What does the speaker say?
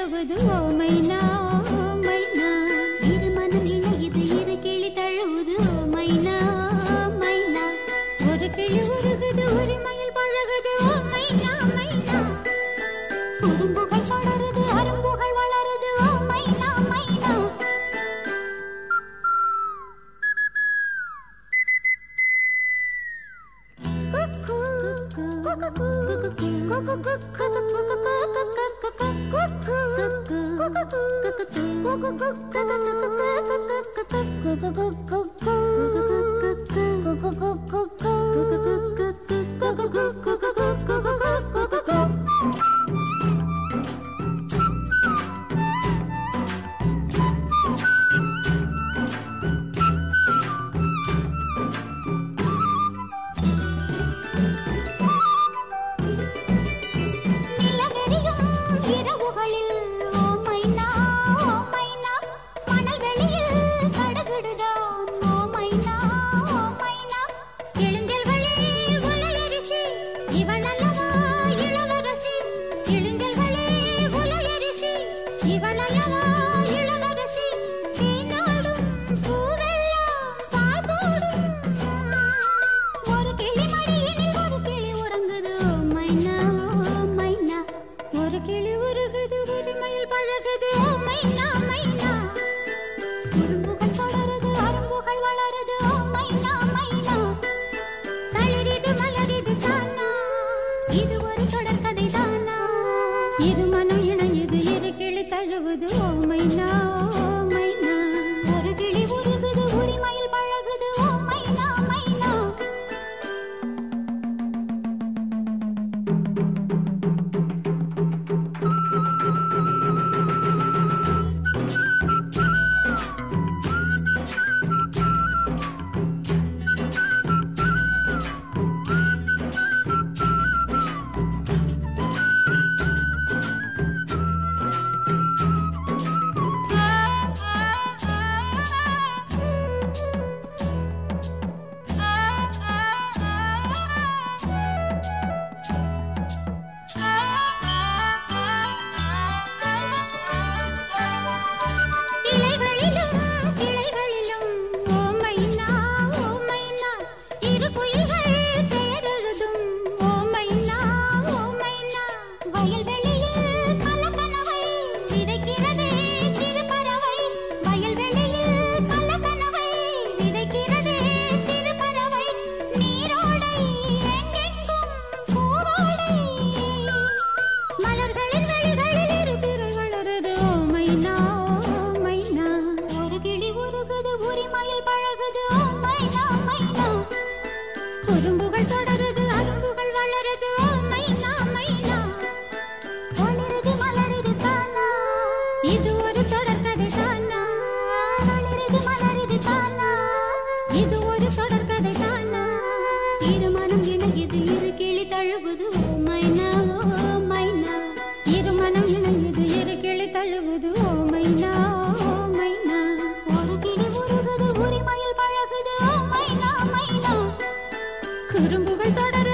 தழுவது ஓ மைனா ஓ மைனா இரு மனம் இணையுது இரு கிளி தழுவுது ஓ மைனா ஓ மைனா ஒரு கிளி உருகுது உரிமையில் பழகுது ஓ மைனா மைனா குறும்புகள் தொடருது அரும்புகள் வளருது ஓ மைனா மைனா நிலவெறியும் இரவுகளில் ஓ மைனா ஓ மைனா மணல் வெளியில் கடுகிடுதான் ஓ மைனா ஓ மைனா இளைஞர்களே உலையரிசி இவளல்லவா இளவரசி இளைஞர்களே உலையரிசி இவளல்லவா இளவரசி தேனாடும் பூவெல்லாம் பால் போடும் ஒரு கிளி மடியினில் ஒரு கிளி உறங்குது ஓ மைனா ஓ மைனா ஒரு கிளி உருகுது உரிமையில் பழகுது ஓ மைனா மைனா குறும்புகள் தொடருது அரும்புகள் வளருது ஓ மைனா மைனா தளிரிது மலரிது தானா இது ஒரு தொடர்கதை தானா இரு மனம் இணையுது இரு கிளி தழுவுது ஓ மைனா ஓ மைனா ஒரு கிளி உருகுது உரிமையில் பழகுது ஓ மைனா மைனா இலைகளிலும் கிளைகளிலும் ஓ மைனா ஓ மைனா இரு குயில்கள் பெயரெழுதும் ஓ மைனா ஓ மைனா வயல்வெளியில் பல கனவை விதைக்கிறதே சிறு பறவை வயல்வெளியில் பல கனவை விதைக்கிறதே சிறு பறவை நீரோடை எங்கெங்கும் பூவோடை மலர்களின் வழிகளில் இரு பிறை வளருது ஓ மைனா ஓ மைனா ஒரு கிளி உருகுது உரிமையில் பழகுது ஓ மைனா மைனா குறும்புகள் தொடருது அரும்புகள் வளருது ஓ மைனா மைனா வளருது மலருது தானா இது ஒரு தொடர்கதை தானா வளருது மலருது தானா இது ஒரு தொடர்கதை தானா இரு மனம் இணையுது இரு கிளி தழுவுது ஓ மைனா ஓ மைனா இரு மனம் இணையுது இரு கிளி தழுவுது ஓ மைனா ஓ மைனா ஒரு கிளி உருகுது உரிமையில் பழகுது ஓ மைனா மைனா குறும்புகள் தொடருது